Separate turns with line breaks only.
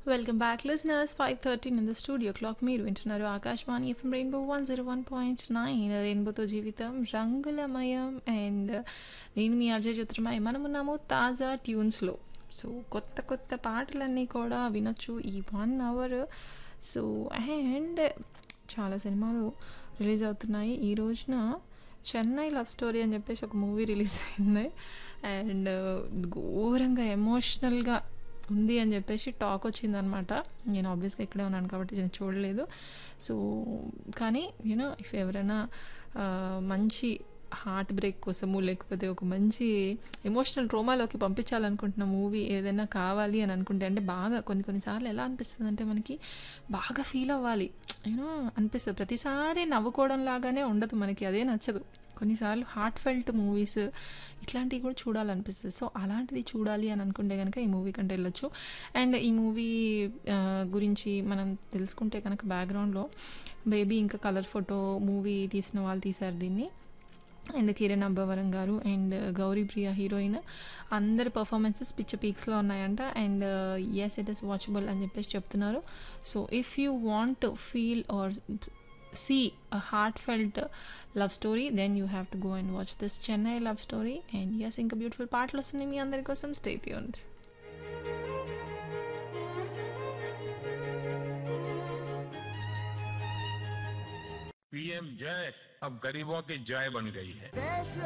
welcome back listeners five thirteen in the studio clock మీరు వింటున్నారు Akashvani FM rainbow one zero one point nine రెయిన్బోతో జీవితం రంగులమయం and నేను మీ అజయ్ చిత్రమయ మనం ఉన్నాము తాజా ట్యూన్స్లో సో కొత్త కొత్త పాటలన్నీ కూడా వినొచ్చు ఈ వన్ అవర్ సో అండ్ చాలా సినిమాలు రిలీజ్ అవుతున్నాయి ఈ రోజున చెన్నై లవ్ స్టోరీ అని చెప్పేసి ఒక మూవీ రిలీజ్ అయింది అండ్ ఘోరంగా ఎమోషనల్గా ఉంది అని చెప్పేసి టాక్ వచ్చిందనమాట నేను ఆబ్వియస్గా ఇక్కడే ఉన్నాను కాబట్టి నేను చూడలేదు సో కానీ యూనో ఇఫ్ ఎవరైనా ఆ, మంచి హార్ట్ బ్రేక్ కోసము లేకపోతే ఒక మంచి ఎమోషనల్ ట్రోమాలోకి పంపించాలనుకుంటున్న మూవీ ఏదైనా కావాలి అని అనుకుంటే అంటే బాగా కొన్ని కొన్నిసార్లు ఎలా అనిపిస్తుంది అంటే మనకి బాగా ఫీల్ అవ్వాలి యూనో అనిపిస్తుంది ప్రతిసారి నవ్వుకోవడం లాగానే ఉండదు మనకి అదే నచ్చదు కొన్నిసార్లు హార్ట్ ఫెల్ట్ మూవీస్ ఇట్లాంటివి కూడా చూడాలనిపిస్తుంది సో అలాంటిది చూడాలి అని అనుకుంటే కనుక ఈ మూవీ కంటే వెళ్ళొచ్చు అండ్ ఈ మూవీ గురించి మనం తెలుసుకుంటే కనుక బ్యాక్గ్రౌండ్లో బేబీ ఇంకా కలర్ ఫోటో మూవీ తీసిన వాళ్ళు తీశారు దీన్ని అండ్ కిరణ్ అబ్బవరం గారు అండ్ గౌరీ ప్రియ హీరోయిన్ అందరి పర్ఫార్మెన్సెస్ పిచ్చ పీక్స్లో ఉన్నాయంట and yes it is watchable అని చెప్పేసి చెప్తున్నారు so if you want feel or see a heartfelt love story then you have to go and watch this Chennai love story and yes ఇంకా beautiful పాటలు వస్తున్నాయి మీ అందరి కోసం స్టేట్ యూన్డ్
पीएम जय अब गरीबों की जय बन गई है
देश